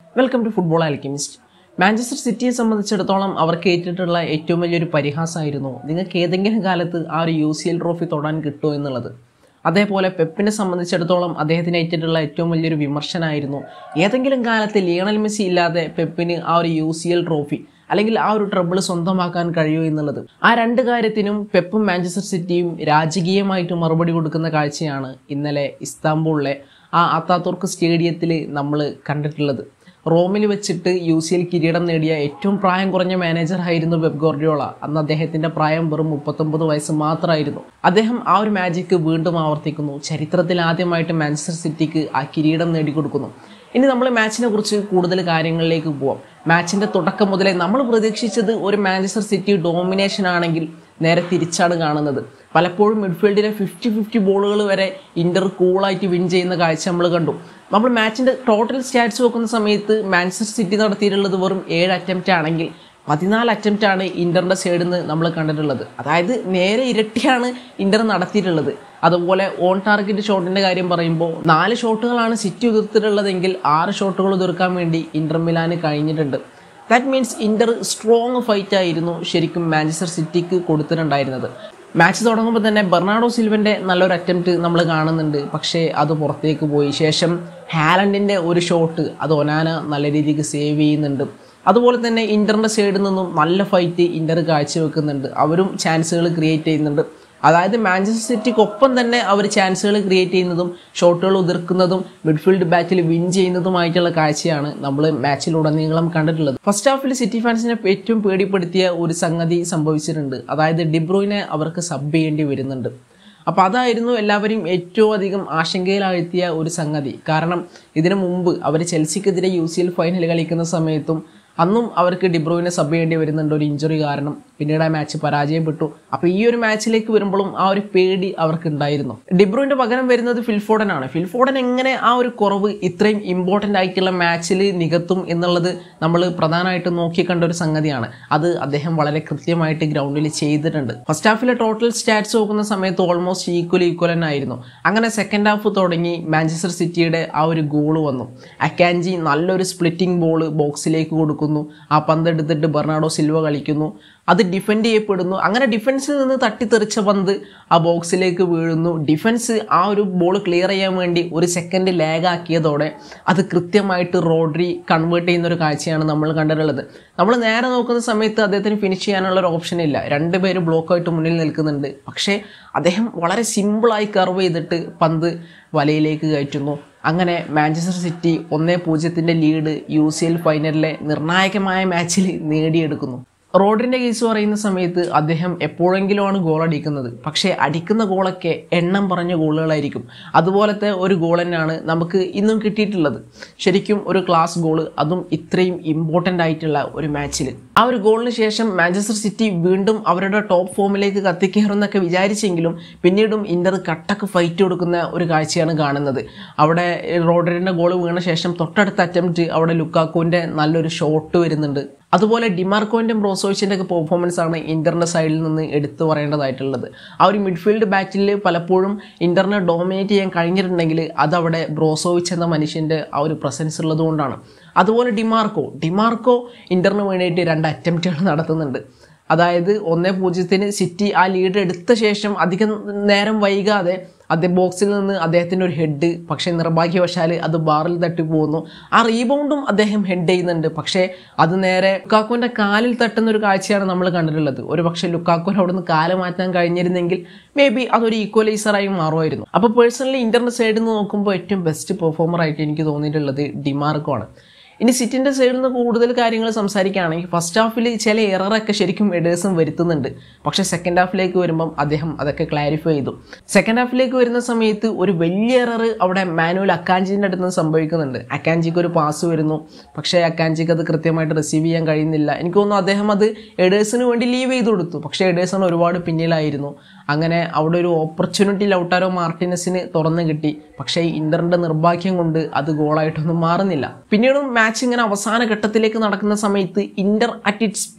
welcome to football alchemist Manchester സിറ്റിയെ സംബന്ധിച്ചിടത്തോളം അവർക്ക് ഏറ്റിട്ടുള്ള ഏറ്റവും വലിയൊരു പരിഹാസമായിരുന്നു നിങ്ങൾക്ക് ഏതെങ്കിലും കാലത്ത് ആ ഒരു യു സി എൽ ട്രോഫി തൊടാൻ കിട്ടുമോ എന്നുള്ളത് അതേപോലെ പെപ്പിനെ സംബന്ധിച്ചിടത്തോളം അദ്ദേഹത്തിന് ഏറ്റിട്ടുള്ള ഏറ്റവും വലിയൊരു വിമർശനമായിരുന്നു ഏതെങ്കിലും കാലത്ത് ലിയണൽ മെസ്സി ഇല്ലാതെ പെപ്പിന് ആ ഒരു യു സി എൽ ട്രോഫി അല്ലെങ്കിൽ ആ ഒരു ട്രബിൾ സ്വന്തമാക്കാൻ കഴിയൂ എന്നുള്ളത് ആ രണ്ട് കാര്യത്തിനും പെപ്പും മാഞ്ചസ്റ്റർ സിറ്റിയും രാജകീയമായിട്ട് മറുപടി കൊടുക്കുന്ന കാഴ്ചയാണ് ഇന്നലെ ഇസ്താംബൂളിലെ ആ അത്താത്തുർക്ക് സ്റ്റേഡിയത്തിൽ നമ്മൾ കണ്ടിട്ടുള്ളത് റോമിൽ വെച്ചിട്ട് യു സി എൽ കിരീടം നേടിയ ഏറ്റവും പ്രായം കുറഞ്ഞ മാനേജർ ആയിരുന്നു വെബ് ഗോർഡിയോള അന്ന് അദ്ദേഹത്തിന്റെ പ്രായം വെറും മുപ്പത്തൊമ്പത് വയസ്സ് മാത്രമായിരുന്നു അദ്ദേഹം ആ ഒരു മാജിക്ക് വീണ്ടും ആവർത്തിക്കുന്നു ചരിത്രത്തിൽ ആദ്യമായിട്ട് മാഞ്ചസ്റ്റർ സിറ്റിക്ക് ആ കിരീടം നേടിക്കൊടുക്കുന്നു ഇനി നമ്മൾ മാച്ചിനെ കുറിച്ച് കൂടുതൽ കാര്യങ്ങളിലേക്ക് പോവാം മാച്ചിന്റെ തുടക്കം മുതലേ നമ്മൾ പ്രതീക്ഷിച്ചത് ഒരു മാഞ്ചസ്റ്റർ സിറ്റി ഡോമിനേഷൻ ആണെങ്കിൽ നേരെ തിരിച്ചാണ് കാണുന്നത് പലപ്പോഴും മിഡ്ഫീൽഡിലെ ഫിഫ്റ്റി ഫിഫ്റ്റി ബോളുകൾ വരെ ഇന്റർ കൂളായിട്ട് വിൻ ചെയ്യുന്ന കാഴ്ച നമ്മൾ കണ്ടു നമ്മൾ മാച്ചിന്റെ ടോട്ടൽ സ്റ്റാറ്റ്സ് നോക്കുന്ന സമയത്ത് മാഞ്ചസ്റ്റർ സിറ്റി നടത്തിയിട്ടുള്ളത് വെറും ഏഴ് അറ്റംപ്റ്റ് ആണെങ്കിൽ പതിനാല് അറ്റംപ്റ്റ് ആണ് ഇന്ററിന്റെ സൈഡിൽ നിന്ന് നമ്മൾ കണ്ടിട്ടുള്ളത് അതായത് നേരെ ഇരട്ടിയാണ് ഇന്റർ നടത്തിയിട്ടുള്ളത് അതുപോലെ ഓൺ ടാർഗറ്റ് ഷോട്ടിന്റെ കാര്യം പറയുമ്പോൾ നാല് ഷോട്ടുകളാണ് സിറ്റി ഉതിർത്തിട്ടുള്ളതെങ്കിൽ ആറ് ഷോട്ടുകൾ ഉതിർക്കാൻ വേണ്ടി ഇന്റർ മിലാന് കഴിഞ്ഞിട്ടുണ്ട് that means Inter strong fight ആയിരുന്നു ശരിക്കും മാഞ്ചസ്റ്റർ സിറ്റിക്ക് കൊടുത്തിട്ടുണ്ടായിരുന്നത് മാച്ച് തുടങ്ങുമ്പോൾ തന്നെ ബെർണാഡോ സിൽവന്റെ നല്ലൊരു അറ്റംപ്റ്റ് നമ്മൾ കാണുന്നുണ്ട് പക്ഷേ അത് പുറത്തേക്ക് പോയി ശേഷം ഹാലൻഡിന്റെ ഒരു ഷോട്ട് അത് ഒനാന നല്ല രീതിക്ക് സേവ് ചെയ്യുന്നുണ്ട് അതുപോലെ തന്നെ ഇന്ററിന്റെ സൈഡിൽ നിന്നും നല്ല ഫൈറ്റ് ഇന്റർ കാഴ്ചവെക്കുന്നുണ്ട് അവരും ചാൻസുകൾ ക്രിയേറ്റ് ചെയ്യുന്നുണ്ട് അതായത് മാഞ്ചസ്റ്റർ സിറ്റിക്കൊപ്പം തന്നെ അവർ ചാൻസുകൾ ക്രിയേറ്റ് ചെയ്യുന്നതും ഷോട്ടുകൾ ഉതിർക്കുന്നതും മിഡ്ഫീൽഡ് ബാറ്റിൽ വിൻ ചെയ്യുന്നതുമായിട്ടുള്ള കാഴ്ചയാണ് നമ്മൾ മാച്ചിലുടനീളം കണ്ടിട്ടുള്ളത് ഫസ്റ്റ് ഹാഫിൽ സിറ്റി ഫാൻസിനെ ഏറ്റവും പേടിപ്പെടുത്തിയ ഒരു സംഗതി സംഭവിച്ചിട്ടുണ്ട് അതായത് ഡിബ്രോയിനെ അവർക്ക് സബ് ചെയ്യേണ്ടി വരുന്നുണ്ട് അപ്പോൾ അതായിരുന്നു എല്ലാവരെയും ഏറ്റവും അധികം ആശങ്കയിലാഴ്ത്തിയ ഒരു സംഗതി കാരണം ഇതിനു മുമ്പ് അവർ ചെൽസിക്കെതിരെ യു സി എൽ ഫൈനൽ കളിക്കുന്ന സമയത്തും അന്നും അവർക്ക് ഡിബ്രോയിനെ സബ് ചെയ്യേണ്ടി വരുന്നുണ്ട് ഒരു ഇഞ്ചുറി കാരണം പിന്നീട് ആ മാച്ച് പരാജയപ്പെട്ടു അപ്പോൾ ഈ ഒരു മാച്ചിലേക്ക് വരുമ്പോഴും ആ ഒരു പേടി അവർക്ക് ഉണ്ടായിരുന്നു ഡിബ്രോയിന്റെ പകരം വരുന്നത് ഫിൽഫോഡൻ ആണ് ഫിൽഫോഡൻ എങ്ങനെ ആ ഒരു കുറവ് ഇത്രയും ഇമ്പോർട്ടൻ്റ് ആയിട്ടുള്ള മാച്ചിൽ നികത്തും എന്നുള്ളത് നമ്മൾ പ്രധാനമായിട്ടും നോക്കിക്കണ്ട ഒരു സംഗതിയാണ് അത് അദ്ദേഹം വളരെ കൃത്യമായിട്ട് ഗ്രൗണ്ടിൽ ചെയ്തിട്ടുണ്ട് ഫസ്റ്റ് ഹാഫിലെ ടോട്ടൽ സ്റ്റാറ്റ്സ് നോക്കുന്ന സമയത്ത് ഓൾമോസ്റ്റ് ഈക്വൽ ഈക്വലൻ ആയിരുന്നു അങ്ങനെ സെക്കൻഡ് ഹാഫ് തുടങ്ങി മാഞ്ചസ്റ്റർ സിറ്റിയുടെ ആ ഒരു ഗോൾ വന്നു അക്കാൻജി നല്ലൊരു സ്പ്ലിറ്റിംഗ് ബോൾ ബോക്സിലേക്ക് കൊടുക്കുന്നു ആ പന്ത് എടുത്തിട്ട് ബെർണാഡോ സിൽവ കളിക്കുന്നു അത് ഡിഫെൻഡ് ചെയ്യപ്പെടുന്നു അങ്ങനെ ഡിഫൻസിൽ നിന്ന് തട്ടിത്തെറിച്ച പന്ത് ആ ബോക്സിലേക്ക് വീഴുന്നു ഡിഫൻസ് ആ ഒരു ബോൾ ക്ലിയർ ചെയ്യാൻ വേണ്ടി ഒരു സെക്കൻഡ് ലാഗ് ആക്കിയതോടെ അത് കൃത്യമായിട്ട് റോഡ്രി കൺവേർട്ട് ചെയ്യുന്ന ഒരു കാഴ്ചയാണ് നമ്മൾ കണ്ടിട്ടുള്ളത് നമ്മൾ നേരെ നോക്കുന്ന സമയത്ത് അദ്ദേഹത്തിന് ഫിനിഷ് ചെയ്യാനുള്ള ഒരു ഓപ്ഷൻ ഇല്ല രണ്ടുപേര് ബ്ലോക്കായിട്ട് മുന്നിൽ നിൽക്കുന്നുണ്ട് പക്ഷേ അദ്ദേഹം വളരെ സിമ്പിളായി കർവ് ചെയ്തിട്ട് പന്ത് വലയിലേക്ക് കയറ്റുന്നു അങ്ങനെ മാഞ്ചസ്റ്റർ സിറ്റി ഒന്നേ പൂജ്യത്തിൻ്റെ ലീഡ് യു സി എൽ ഫൈനലിലെ നിർണായകമായ മാച്ചിൽ നേടിയെടുക്കുന്നു റോഡിന്റെ കേസ് പറയുന്ന സമയത്ത് അദ്ദേഹം എപ്പോഴെങ്കിലുമാണ് ഗോൾ അടിക്കുന്നത് പക്ഷേ അടിക്കുന്ന ഗോളൊക്കെ എണ്ണം പറഞ്ഞ ഗോളുകളായിരിക്കും അതുപോലത്തെ ഒരു ഗോൾ തന്നെയാണ് നമുക്ക് ഇന്നും കിട്ടിയിട്ടുള്ളത് ശരിക്കും ഒരു ക്ലാസ് ഗോൾ അതും ഇത്രയും ഇമ്പോർട്ടൻ്റ് ആയിട്ടുള്ള ഒരു മാച്ചിൽ ആ ഒരു ഗോളിന് ശേഷം മാഞ്ചസ്റ്റർ സിറ്റി വീണ്ടും അവരുടെ ടോപ്പ് ഫോമിലേക്ക് കത്തിക്കയറുന്നൊക്കെ വിചാരിച്ചെങ്കിലും പിന്നീടും ഇന്റർ കട്ടക്ക് ഫൈറ്റ് കൊടുക്കുന്ന ഒരു കാഴ്ചയാണ് കാണുന്നത് അവിടെ റോഡറിന്റെ ഗോൾ വീണ ശേഷം തൊട്ടടുത്ത അറ്റംപ്റ്റ് അവിടെ ലുക്കാക്കുവിന്റെ നല്ലൊരു ഷോട്ട് വരുന്നുണ്ട് അതുപോലെ ഡിമാർക്കോൻ്റെ ബ്രോസോവിച്ചിൻ്റെ ഒക്കെ പെർഫോമൻസ് ആണ് ഇന്ററിൻ്റെ സൈഡിൽ നിന്ന് എടുത്തു പറയേണ്ടതായിട്ടുള്ളത് ആ ഒരു മിഡ്ഫീൽഡ് ബാറ്റിൽ പലപ്പോഴും ഇന്ററിനെ ഡോമിനേറ്റ് ചെയ്യാൻ കഴിഞ്ഞിട്ടുണ്ടെങ്കിൽ അതവിടെ ബ്രോസോവിച്ച് എന്ന മനുഷ്യൻ്റെ ആ ഒരു പ്രസൻസ് ഉള്ളത് കൊണ്ടാണ് അതുപോലെ ഡിമാർക്കോ ഡിമാർക്കോ ഇന്ററിന് വേണ്ടിയിട്ട് രണ്ട് അറ്റംപ്റ്റുകൾ നടത്തുന്നുണ്ട് അതായത് ഒന്നേ പൂജ്യത്തിന് സിറ്റി ആ ലീഡ് എടുത്ത ശേഷം അധികം നേരം വൈകാതെ അദ്ദേഹം ബോക്സിൽ നിന്ന് അദ്ദേഹത്തിൻ്റെ ഒരു ഹെഡ് പക്ഷേ നിർഭാഗ്യവശാൽ അത് ബാറിൽ തട്ടി പോകുന്നു ആ റീബൗണ്ടും അദ്ദേഹം ഹെഡ് ചെയ്യുന്നുണ്ട് പക്ഷേ അത് നേരെ ലുക്കാക്കുവിൻ്റെ കാലിൽ തട്ടുന്ന ഒരു കാഴ്ചയാണ് നമ്മൾ കണ്ടിട്ടുള്ളത് ഒരു പക്ഷേ ലുക്കാക്കുവിന് അവിടെ നിന്ന് കാല് മാറ്റാൻ കഴിഞ്ഞിരുന്നെങ്കിൽ മേ ബി അതൊരു ഈക്വലൈസറായി മാറുമായിരുന്നു അപ്പോൾ പേഴ്സണലി ഇന്റർനെറ്റ് സൈഡിൽ നിന്ന് നോക്കുമ്പോൾ ഏറ്റവും ബെസ്റ്റ് പെർഫോമർ ആയിട്ട് എനിക്ക് തോന്നിയിട്ടുള്ളത് ഡിമാർക്കോ ആണ് ഇനി സിറ്റിൻ്റെ സൈഡിൽ നിന്ന് കൂടുതൽ കാര്യങ്ങൾ സംസാരിക്കുകയാണെങ്കിൽ ഫസ്റ്റ് ഹാഫിൽ ചില എററൊക്കെ ശരിക്കും എഡേഴ്സും വരുത്തുന്നുണ്ട് പക്ഷേ സെക്കൻഡ് ഹാഫിലേക്ക് വരുമ്പം അദ്ദേഹം അതൊക്കെ ക്ലാരിഫൈ ചെയ്തു സെക്കൻഡ് ഹാഫിലേക്ക് വരുന്ന സമയത്ത് ഒരു വലിയ എറർ അവിടെ മാനുവൽ അക്കാഞ്ചിൻ്റെ അടുത്ത് നിന്ന് സംഭവിക്കുന്നുണ്ട് അക്കാഞ്ചിക്ക് ഒരു പാസ് വരുന്നു പക്ഷേ അക്കാഞ്ചിക്ക് അത് കൃത്യമായിട്ട് റിസീവ് ചെയ്യാൻ കഴിയുന്നില്ല എനിക്ക് തോന്നുന്നു അദ്ദേഹം അത് എഡേഴ്സിന് വേണ്ടി ലീവ് ചെയ്ത് കൊടുത്തു പക്ഷേ എഡേഴ്സാണ് ഒരുപാട് പിന്നിലായിരുന്നു അങ്ങനെ അവിടെ ഒരു ഓപ്പർച്യൂണിറ്റി ലൗട്ടാരോ മാർട്ടിനസിന് തുറന്നു കിട്ടി പക്ഷേ ഇന്ററിന്റെ നിർഭാഗ്യം കൊണ്ട് അത് ഗോളായിട്ടൊന്നും മാറുന്നില്ല പിന്നീടും മാച്ച് ഇങ്ങനെ അവസാന ഘട്ടത്തിലേക്ക് നടക്കുന്ന സമയത്ത് ഇന്റർ അറ്റ് ഇറ്റ്സ് പീക്ക്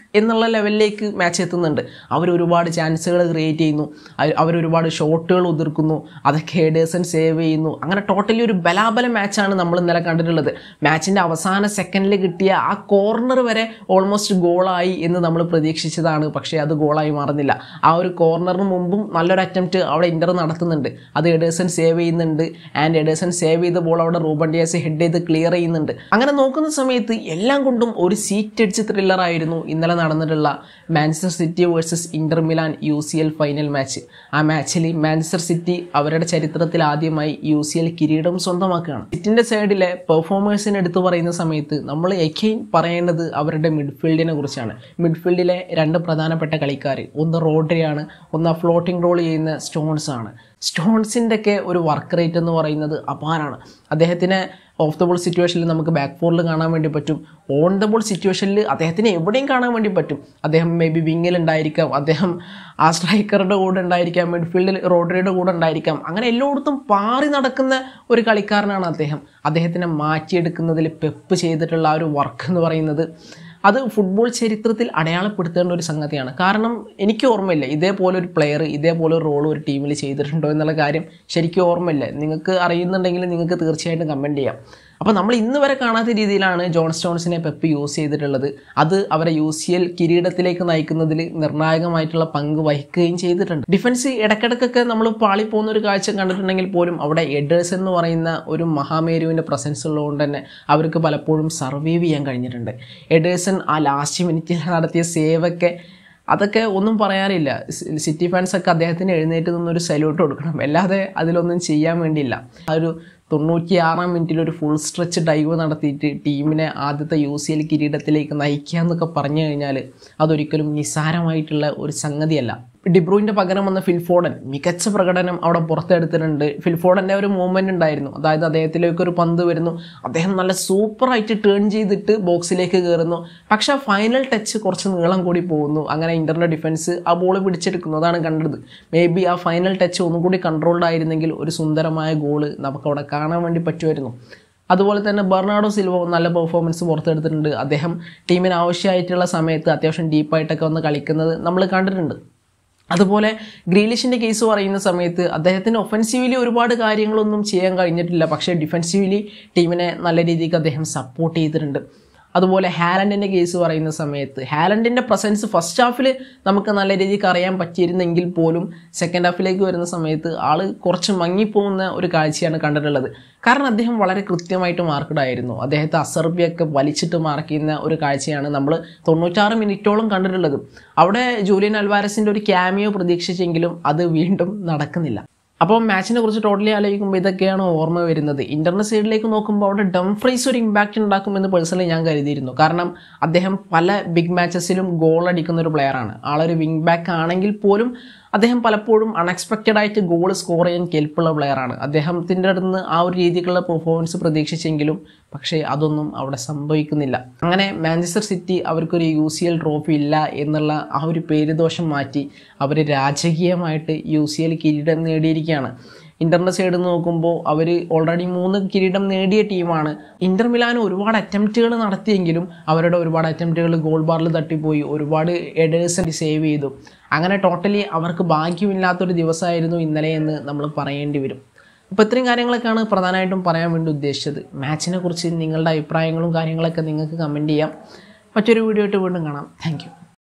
എന്നുള്ള ലെവലിലേക്ക് മാച്ച് എത്തുന്നുണ്ട് അവർ ഒരുപാട് ചാൻസുകൾ ക്രിയേറ്റ് ചെയ്യുന്നു അവ- അവർ ഒരുപാട് ഷോട്ടുകൾ ഉതിർക്കുന്നു അതൊക്കെ ഹേഡേഴ്സൺ സേവ് ചെയ്യുന്നു അങ്ങനെ ടോട്ടലി ഒരു ബലാബല മാച്ചാണ് നമ്മൾ ഇന്നലെ കണ്ടിട്ടുള്ളത് മാച്ചിൻ്റെ അവസാന സെക്കൻഡിൽ കിട്ടിയ ആ കോർണർ വരെ ഓൾമോസ്റ്റ് ഗോളായി എന്ന് നമ്മൾ പ്രതീക്ഷിച്ചതാണ് പക്ഷേ അത് ഗോളായി മാറുന്നില്ല ആ ഒരു കോർണറിന് മുമ്പും നല്ലൊരു അറ്റംപ്റ്റ് അവിടെ ഇന്റർ നടത്തുന്നുണ്ട് അത് എഡേഴ്സൺ സേവ് ചെയ്യുന്നുണ്ട് ആൻഡ് എഡേഴ്സൺ സേവ് ചെയ്ത ബോൾ അവിടെ റൂബൻ ഡിയാസ് ഹെഡ് ചെയ്ത് ക്ലിയർ ചെയ്യുന്നുണ്ട് അങ്ങനെ നോക്കുന്ന സമയത്ത് എല്ലാം കൊണ്ടും ഒരു സീറ്റ് അടിച്ച് ത്രില്ലർ ആയിരുന്നു ഇന്നലെ നടന്നിട്ടുള്ള Manchester City versus Inter Milan U C L final match ആ മാച്ചിൽ മാഞ്ചസ്റ്റർ സിറ്റി അവരുടെ ചരിത്രത്തിൽ ആദ്യമായി യു സി എൽ കിരീടം സ്വന്തമാക്കുകയാണ് സിറ്റിന്റെ സൈഡിലെ പെർഫോമേഴ്സിനെ എടുത്തു പറയുന്ന സമയത്ത് നമ്മൾ എക്കെയിൻ പറയേണ്ടത് അവരുടെ മിഡ്ഫീൽഡിനെ കുറിച്ചാണ് മിഡ്ഫീൽഡിലെ രണ്ട് പ്രധാനപ്പെട്ട കളിക്കാർ ഒന്ന് റോഡ്രിയാണ് ഒന്ന് ഫ്ലോട്ടിംഗ് റോൾ ചെയ്യുന്ന സ്റ്റോൺസ് ആണ് സ്റ്റോൺസിൻ്റെ ഒക്കെ ഒരു വർക്ക് റേറ്റ് എന്ന് പറയുന്നത് അപാരാണ് അദ്ദേഹത്തിനെ ഓഫ് ദ ബോൾ സിറ്റുവേഷനിൽ നമുക്ക് ബാക്ക് ഫോറിൽ കാണാൻ വേണ്ടി പറ്റും ഓൺ ദ ബോൾ സിറ്റുവേഷനിൽ അദ്ദേഹത്തിന് എവിടെയും കാണാൻ വേണ്ടി പറ്റും അദ്ദേഹം മേ ബി വിങ്ങിൽ ഉണ്ടായിരിക്കാം അദ്ദേഹം ആ സ്ട്രൈക്കറുടെ കൂടെ ഉണ്ടായിരിക്കാം മിഡ്ഫീൽഡിൽ റോഡറിയുടെ കൂടെ ഉണ്ടായിരിക്കാം അങ്ങനെ എല്ലായിടത്തും പാറി നടക്കുന്ന ഒരു കളിക്കാരനാണ് അദ്ദേഹം അദ്ദേഹത്തിനെ മാറ്റിയെടുക്കുന്നതിൽ പെപ്പ് ചെയ്തിട്ടുള്ള ആ ഒരു വർക്ക് എന്ന് പറയുന്നത് അത് ഫുട്ബോൾ ചരിത്രത്തിൽ അടയാളപ്പെടുത്തേണ്ട ഒരു സംഗതിയാണ് കാരണം എനിക്ക് ഓർമ്മയില്ല ഇതേപോലെ ഒരു പ്ലെയർ ഇതേപോലെ ഒരു റോൾ ഒരു ടീമിൽ ചെയ്തിട്ടുണ്ടോ എന്നുള്ള കാര്യം ശരിക്കും ഓർമ്മയില്ല നിങ്ങൾക്ക് അറിയുന്നുണ്ടെങ്കിൽ നിങ്ങൾക്ക് തീർച്ചയായിട്ടും കമൻറ്റ് ചെയ്യാം അപ്പോൾ നമ്മൾ ഇന്ന് വരെ കാണാത്ത രീതിയിലാണ് ജോൺ സ്റ്റോൺസിനെ പെപ്പ് യൂസ് ചെയ്തിട്ടുള്ളത് അത് അവരെ യു സി എൽ കിരീടത്തിലേക്ക് നയിക്കുന്നതിൽ നിർണായകമായിട്ടുള്ള പങ്ക് വഹിക്കുകയും ചെയ്തിട്ടുണ്ട് ഡിഫൻസ് ഇടയ്ക്കിടയ്ക്കൊക്കെ നമ്മൾ പാളിപ്പോകുന്ന ഒരു കാഴ്ച കണ്ടിട്ടുണ്ടെങ്കിൽ പോലും അവിടെ എഡേഴ്സ് എന്ന് പറയുന്ന ഒരു മഹാമേരുവിൻ്റെ പ്രസൻസ് ഉള്ളതുകൊണ്ട് തന്നെ അവർക്ക് പലപ്പോഴും സർവൈവ് ചെയ്യാൻ കഴിഞ്ഞിട്ടുണ്ട് എഡേഴ്സൺ ആ ലാസ്റ്റ് മിനിറ്റിൽ നടത്തിയ സേവൊക്കെ അതൊക്കെ ഒന്നും പറയാനില്ല സി- സിറ്റി ഫാൻസ് ഒക്കെ അദ്ദേഹത്തിന് എഴുന്നേറ്റ് നിന്നൊരു സല്യൂട്ട് കൊടുക്കണം അല്ലാതെ അതിലൊന്നും ചെയ്യാൻ വേണ്ടിയില്ല ആ ഒരു തൊണ്ണൂറ്റി ആറാം മിനിറ്റിൽ ഒരു ഫുൾ സ്ട്രെച്ച് ഡൈവ് നടത്തിയിട്ട് ടീമിനെ ആദ്യത്തെ യു സി എൽ കിരീടത്തിലേക്ക് നയിക്കുക എന്നൊക്കെ പറഞ്ഞു കഴിഞ്ഞാൽ അതൊരിക്കലും നിസ്സാരമായിട്ടുള്ള ഒരു സംഗതിയല്ല ഡിബ്രൂയിൻ്റെ പകരം വന്ന ഫിൽഫോഡൻ മികച്ച പ്രകടനം അവിടെ പുറത്തെടുത്തിട്ടുണ്ട് ഫിൽഫോഡൻ്റെ ഒരു മൂവ്മെൻ്റ് ഉണ്ടായിരുന്നു അതായത് അദ്ദേഹത്തിലേക്ക് ഒരു പന്ത് വരുന്നു അദ്ദേഹം നല്ല സൂപ്പറായിട്ട് ടേൺ ചെയ്തിട്ട് ബോക്സിലേക്ക് കയറുന്നു പക്ഷേ ഫൈനൽ ടച്ച് കുറച്ച് നീളം കൂടി പോകുന്നു അങ്ങനെ ഇന്ററിൻ്റെ ഡിഫൻസ് ആ ബോൾ പിടിച്ചെടുക്കുന്നു അതാണ് കണ്ടത് മേ ബി ആ ഫൈനൽ ടച്ച് ഒന്നും കൂടി കൺട്രോൾഡ് ആയിരുന്നെങ്കിൽ ഒരു സുന്ദരമായ ഗോള് നമുക്കവിടെ കാണാൻ വേണ്ടി പറ്റുമായിരുന്നു അതുപോലെ തന്നെ ബെർണാഡോ സിൽവ നല്ല പെർഫോമൻസ് പുറത്തെടുത്തിട്ടുണ്ട് അദ്ദേഹം ടീമിന് ആവശ്യമായിട്ടുള്ള സമയത്ത് അത്യാവശ്യം ഡീപ്പായിട്ടൊക്കെ വന്ന് കളിക്കുന്നത് നമ്മൾ കണ്ടിട്ടുണ്ട് അതുപോലെ ഗ്രീലിഷിൻ്റെ കേസ് പറയുന്ന സമയത്ത് അദ്ദേഹത്തിന് ഒഫൻസീവ്ലി ഒരുപാട് കാര്യങ്ങളൊന്നും ചെയ്യാൻ കഴിഞ്ഞിട്ടില്ല പക്ഷേ ഡിഫെൻസീവ്ലി ടീമിനെ നല്ല രീതിക്ക് അദ്ദേഹം സപ്പോർട്ട് ചെയ്തിട്ടുണ്ട് അതുപോലെ ഹാലൻഡിൻ്റെ കേസ് പറയുന്ന സമയത്ത് ഹാലൻഡിൻ്റെ പ്രസൻസ് ഫസ്റ്റ് ഹാഫിൽ നമുക്ക് നല്ല രീതിക്ക് അറിയാൻ പറ്റിയിരുന്നെങ്കിൽ പോലും സെക്കൻഡ് ഹാഫിലേക്ക് വരുന്ന സമയത്ത് ആൾ കുറച്ച് മങ്ങിപ്പോകുന്ന ഒരു കാഴ്ചയാണ് കണ്ടിട്ടുള്ളത് കാരണം അദ്ദേഹം വളരെ കൃത്യമായിട്ട് മാർക്കഡ് ആയിരുന്നു അദ്ദേഹത്തെ അസർബിയൊക്കെ വലിച്ചിട്ട് മാർക്ക് ചെയ്യുന്ന ഒരു കാഴ്ചയാണ് നമ്മൾ തൊണ്ണൂറ്റാറ് മിനിറ്റോളം കണ്ടിട്ടുള്ളത് അവിടെ ജൂലിയൻ അൽവാരസിൻ്റെ ഒരു ക്യാമിയോ പ്രതീക്ഷിച്ചെങ്കിലും അത് വീണ്ടും നടക്കുന്നില്ല അപ്പോൾ മാച്ചിനെ കുറിച്ച് ടോട്ടലി ആലോചിക്കുമ്പോൾ ഇതൊക്കെയാണ് ഓർമ്മ വരുന്നത് ഇന്റർനെറ്റ് സൈഡിലേക്ക് നോക്കുമ്പോൾ അവിടെ ഡംഫ്രീസ് ഒരു ഇമ്പാക്റ്റ് ഉണ്ടാക്കുമെന്ന് പേഴ്സണലി ഞാൻ കരുതിയിരുന്നു കാരണം അദ്ദേഹം പല ബിഗ് മാച്ചസിലും ഗോൾ അടിക്കുന്ന ഒരു പ്ലെയറാണ് ആളൊരു വിങ് ബാക്ക് ആണെങ്കിൽ പോലും അദ്ദേഹം പലപ്പോഴും അൺഎക്സ്പെക്റ്റഡ് ആയിട്ട് ഗോൾ സ്കോർ ചെയ്യാൻ കെൽപ്പുള്ള പ്ലെയറാണ് അദ്ദേഹത്തിൻ്റെ അടുത്ത് നിന്ന് ആ ഒരു രീതിക്കുള്ള പെർഫോമൻസ് പ്രതീക്ഷിച്ചെങ്കിലും പക്ഷേ അതൊന്നും അവിടെ സംഭവിക്കുന്നില്ല അങ്ങനെ മാഞ്ചസ്റ്റർ സിറ്റി അവർക്കൊരു യു സി എൽ ട്രോഫി ഇല്ല എന്നുള്ള ആ ഒരു പേരുദോഷം മാറ്റി അവർ രാജകീയമായിട്ട് യു സി എൽ കിരീടം നേടിയിരിക്കുകയാണ് ഇന്ററിൻ്റെ സൈഡ് നോക്കുമ്പോൾ അവർ ഓൾറെഡി മൂന്ന് കിരീടം നേടിയ ടീമാണ് ഇന്റർ മിലാൻ ഒരുപാട് അറ്റംപ്റ്റുകൾ നടത്തിയെങ്കിലും അവരുടെ ഒരുപാട് അറ്റംപ്റ്റുകൾ ഗോൾ ബാറിൽ തട്ടിപ്പോയി ഒരുപാട് എഡേഴ്സ് സേവ് ചെയ്തു അങ്ങനെ ടോട്ടലി അവർക്ക് ഭാഗ്യമില്ലാത്തൊരു ദിവസമായിരുന്നു ഇന്നലെ എന്ന് നമ്മൾ പറയേണ്ടി വരും അപ്പോൾ ഇത്രയും കാര്യങ്ങളൊക്കെയാണ് പ്രധാനമായിട്ടും പറയാൻ വേണ്ടി ഉദ്ദേശിച്ചത് മാച്ചിനെ കുറിച്ച് നിങ്ങളുടെ അഭിപ്രായങ്ങളും കാര്യങ്ങളൊക്കെ നിങ്ങൾക്ക് കമൻറ്റ് ചെയ്യാം മറ്റൊരു വീഡിയോ ആയിട്ട് വീണ്ടും കാണാം താങ്ക്